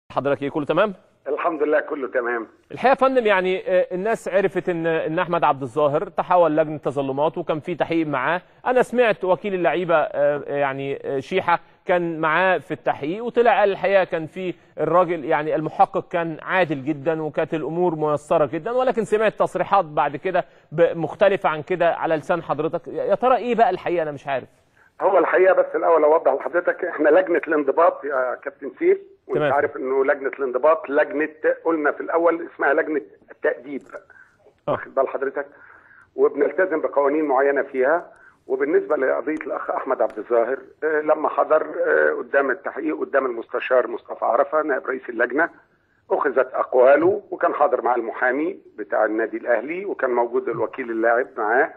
حضرتك ايه كله تمام الحمد لله كله تمام الحقيقه يا فندم يعني آه، الناس عرفت ان ان احمد عبد الظاهر تحول لجنه تظلمات وكان في تحقيق معاه انا سمعت وكيل اللعيبه آه، يعني آه، شيحه كان معاه في التحقيق وطلع قال الحقيقه كان في الراجل يعني المحقق كان عادل جدا وكانت الامور ميسره جدا ولكن سمعت تصريحات بعد كده ب- مختلفه عن كده على لسان حضرتك يا ترى ايه بقى الحقيقه انا مش عارف هو الحقيقه بس الاول اوضح لحضرتك احنا لجنه الانضباط يا كابتن سيف وانت تمام. عارف انه لجنه الانضباط لجنه قلنا في الاول اسمها لجنه التاديب آه. واخد بال حضرتك وبنلتزم بقوانين معينه فيها وبالنسبه لقضيه الاخ احمد عبد الظاهر آه، لما حضر آه، قدام التحقيق قدام المستشار مصطفى عرفه نائب رئيس اللجنه اخذت اقواله وكان حاضر مع المحامي بتاع النادي الاهلي وكان موجود الوكيل اللاعب معاه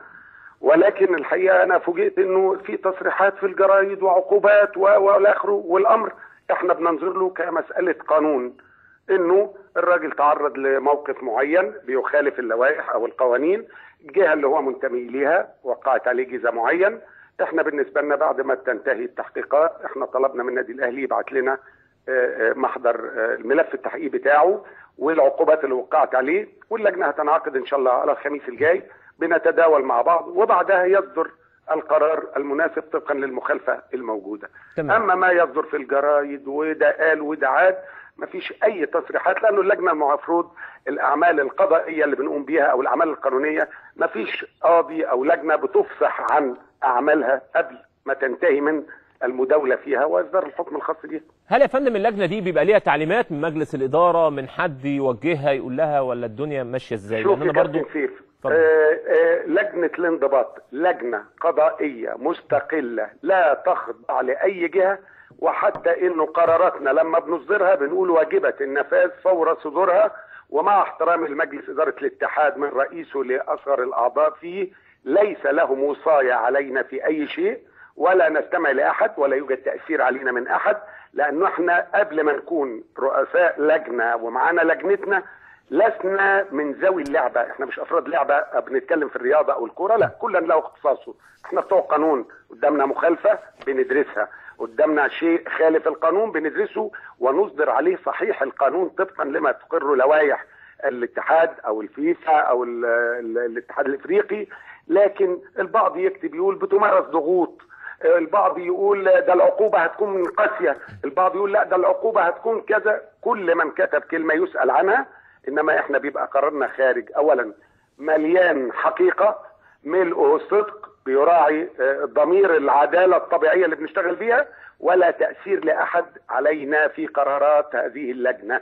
ولكن الحقيقه انا فوجئت انه في تصريحات في الجرايد وعقوبات و- والى اخره والامر احنا بننظر له كمساله قانون انه الراجل تعرض لموقف معين بيخالف اللوائح او القوانين الجهه اللي هو منتمي ليها وقعت عليه جزء معين احنا بالنسبه لنا بعد ما تنتهي التحقيقات احنا طلبنا من النادي الاهلي يبعت لنا آه، آه، محضر آه، الملف التحقيقي بتاعه والعقوبات اللي وقعت عليه واللجنه هتنعقد ان شاء الله على الخميس الجاي بنتداول مع بعض وبعدها يصدر القرار المناسب طبقا للمخالفه الموجوده. تمام. اما ما يصدر في الجرايد وده قال وده عاد مفيش اي تصريحات لانه اللجنه المفروض الاعمال القضائيه اللي بنقوم بيها او الاعمال القانونيه مفيش قاضي او لجنه بتفصح عن اعمالها قبل ما تنتهي من المداوله فيها واصدار الحكم الخاص بيها. هل يا فندم اللجنه دي بيبقى ليها تعليمات من مجلس الاداره من حد يوجهها يقول لها ولا الدنيا ماشيه ازاي شوف لان يا انا برضو كابتن سيف اتفضل. آه آه لجنة الانضباط لجنة قضائية مستقلة لا تخضع لأي جهة وحتى إنه قراراتنا لما بنصدرها بنقول واجبة النفاذ فور صدورها ومع احترام المجلس إدارة الاتحاد من رئيسه لأصغر الأعضاء فيه ليس لهم وصاية علينا في أي شيء ولا نستمع لأحد ولا يوجد تأثير علينا من أحد لأنه احنا قبل ما نكون رؤساء لجنة ومعانا لجنتنا لسنا من ذوي اللعبه احنا مش افراد لعبه بنتكلم في الرياضه او الكوره لا كلا له اختصاصه احنا بتوع قانون قدامنا مخالفه بندرسها قدامنا شيء خالف القانون بندرسه ونصدر عليه صحيح القانون طبقا لما تقر لوائح الاتحاد او الفيفا او ال ال الاتحاد الافريقي لكن البعض يكتب يقول بتمارس ضغوط البعض يقول ده العقوبة هتكون قاسية البعض يقول لا ده العقوبة هتكون كذا كل من كتب كلمة يسأل عنها إنما إحنا بيبقى قرارنا خارج أولا مليان حقيقة ملؤه صدق بيراعي آه، ضمير العدالة الطبيعية اللي بنشتغل بيها ولا تأثير لأحد علينا في قرارات هذه اللجنة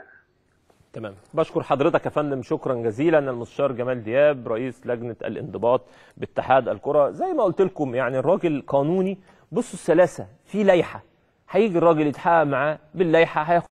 تمام بشكر حضرتك يا فندم شكرا جزيلا المستشار جمال دياب رئيس لجنه الانضباط باتحاد الكره زي ما قلت لكم يعني الراجل قانوني بصوا السلاسه في لائحه هيجي الراجل يتحقق معاه باللائحه هياخد